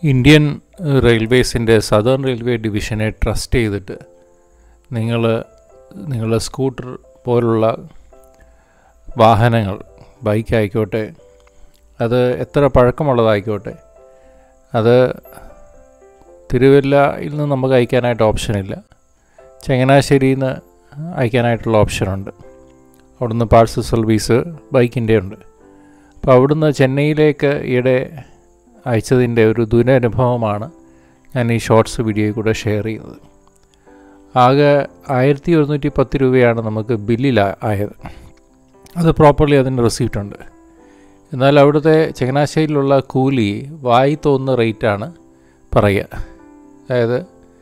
Indian റെയിൽവേസിൻ്റെ southern railway ഡിവിഷനെ trust ചെയ്തിട്ട് നിങ്ങൾ നിങ്ങളുടെ സ്കൂട്ടർ പോലുള്ള വാഹനങ്ങൾ ബൈക്ക് ആയിക്കോട്ടെ അത് എത്ര പഴക്കമുള്ളതായിക്കോട്ടെ അത് തിരുവല്ലയിൽ നിന്ന് നമുക്ക് അയക്കാനായിട്ട് ഓപ്ഷനില്ല ചങ്ങനാശ്ശേരിയിൽ നിന്ന് അയക്കാനായിട്ടുള്ള ഓപ്ഷനുണ്ട് അവിടുന്ന് പാഴ്സൽ സർവീസ് ബൈക്കിൻ്റെ ഉണ്ട് അപ്പോൾ അവിടുന്ന് ചെന്നൈയിലേക്ക് ഈയിടെ അയച്ചതിൻ്റെ ഒരു ദുരനുഭവമാണ് ഞാൻ ഈ ഷോർട്സ് വീഡിയോയിൽ കൂടെ ഷെയർ ചെയ്യുന്നത് ആകെ ആയിരത്തി ഒരുന്നൂറ്റി പത്ത് രൂപയാണ് നമുക്ക് ബില്ലിൽ ആയത് അത് പ്രോപ്പർലി അതിൻ്റെ റെസീപ്റ്റ് ഉണ്ട് എന്നാൽ അവിടുത്തെ ചങ്ങനാശ്ശേരിയിലുള്ള കൂലി വായി തോന്നുന്ന റേറ്റാണ് പറയുക അതായത്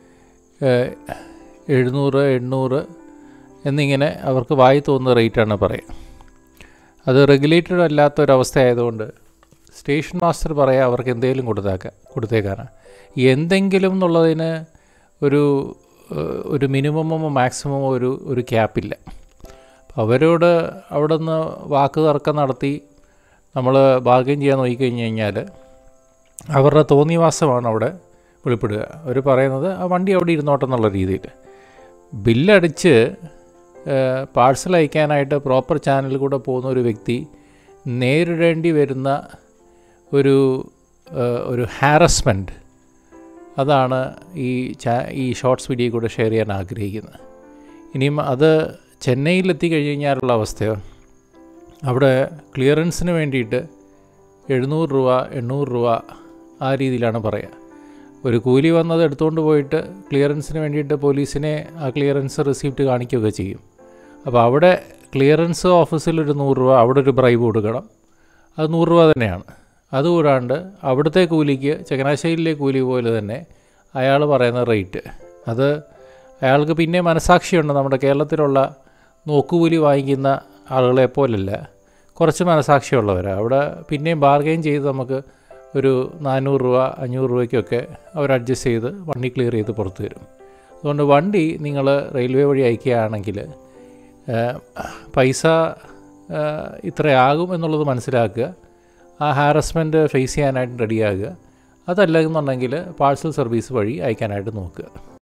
എഴുന്നൂറ് എണ്ണൂറ് എന്നിങ്ങനെ അവർക്ക് വായി തോന്നുന്ന റേറ്റാണ് പറയുക അത് റെഗുലേറ്റഡ് അല്ലാത്ത ഒരവസ്ഥ ആയതുകൊണ്ട് സ്റ്റേഷൻ മാസ്റ്റർ പറയാം അവർക്ക് എന്തെങ്കിലും കൊടുത്തേക്ക കൊടുത്തേക്കാനാണ് എന്തെങ്കിലും എന്നുള്ളതിന് ഒരു ഒരു മിനിമമോ മാക്സിമമോ ഒരു ഒരു ക്യാപ്പില്ല അവരോട് അവിടെ നിന്ന് വാക്ക് തർക്കം നടത്തി നമ്മൾ ബാർഗൈൻ ചെയ്യാൻ നോക്കിക്കഴിഞ്ഞ് കഴിഞ്ഞാൽ അവരുടെ തോന്നിവാസമാണ് അവിടെ വെളിപ്പെടുക അവർ പറയുന്നത് ആ വണ്ടി അവിടെ ഇരുന്നോട്ടെ എന്നുള്ള രീതിയിൽ ബില്ലടിച്ച് പാഴ്സൽ അയക്കാനായിട്ട് പ്രോപ്പർ ചാനലിൽ കൂടെ പോകുന്ന ഒരു വ്യക്തി നേരിടേണ്ടി വരുന്ന ഒരു ഒരു ഹാരസ്മെൻറ്റ് അതാണ് ഈ ചാ ഈ ഷോർട്സ് വീഡിയോ കൂടെ ഷെയർ ചെയ്യാൻ ആഗ്രഹിക്കുന്നത് ഇനിയും അത് ചെന്നൈയിലെത്തി കഴിഞ്ഞ് കഴിഞ്ഞാലുള്ള അവസ്ഥയോ അവിടെ ക്ലിയറൻസിന് വേണ്ടിയിട്ട് എഴുന്നൂറ് രൂപ എണ്ണൂറ് രൂപ ആ രീതിയിലാണ് പറയുക ഒരു കൂലി വന്നത് എടുത്തുകൊണ്ട് പോയിട്ട് ക്ലിയറൻസിന് വേണ്ടിയിട്ട് പോലീസിനെ ആ ക്ലിയറൻസ് റിസീപ്റ്റ് കാണിക്കുകയൊക്കെ ചെയ്യും അപ്പോൾ അവിടെ ക്ലിയറൻസ് ഓഫീസിൽ ഒരു നൂറ് രൂപ അവിടെ ഒരു ബ്രൈബ് കൊടുക്കണം അത് നൂറ് രൂപ തന്നെയാണ് അതുകൂടാണ്ട് അവിടുത്തെ കൂലിക്ക് ചങ്ങനാശ്ശേരിയിലെ കൂലി പോലെ തന്നെ അയാൾ പറയുന്ന റേറ്റ് അത് അയാൾക്ക് പിന്നെ മനസാക്ഷിയുണ്ട് നമ്മുടെ കേരളത്തിലുള്ള നോക്കുകൂലി വാങ്ങിക്കുന്ന ആളുകളെ പോലല്ല കുറച്ച് മനസാക്ഷിയുള്ളവരാണ് അവിടെ പിന്നെയും ബാർഗെയിൻ ചെയ്ത് നമുക്ക് ഒരു നാനൂറ് രൂപ അഞ്ഞൂറ് രൂപയ്ക്കൊക്കെ അവർ അഡ്ജസ്റ്റ് ചെയ്ത് വണ്ടി ക്ലിയർ ചെയ്ത് പുറത്തു തരും അതുകൊണ്ട് വണ്ടി നിങ്ങൾ റെയിൽവേ വഴി അയക്കുകയാണെങ്കിൽ പൈസ ഇത്രയാകും എന്നുള്ളത് മനസ്സിലാക്കുക ആ ഹാരസ്മെൻറ്റ് ഫേസ് ചെയ്യാനായിട്ട് റെഡിയാകുക അതല്ല എന്നുണ്ടെങ്കിൽ പാഴ്സൽ സർവീസ് വഴി അയക്കാനായിട്ട് നോക്കുക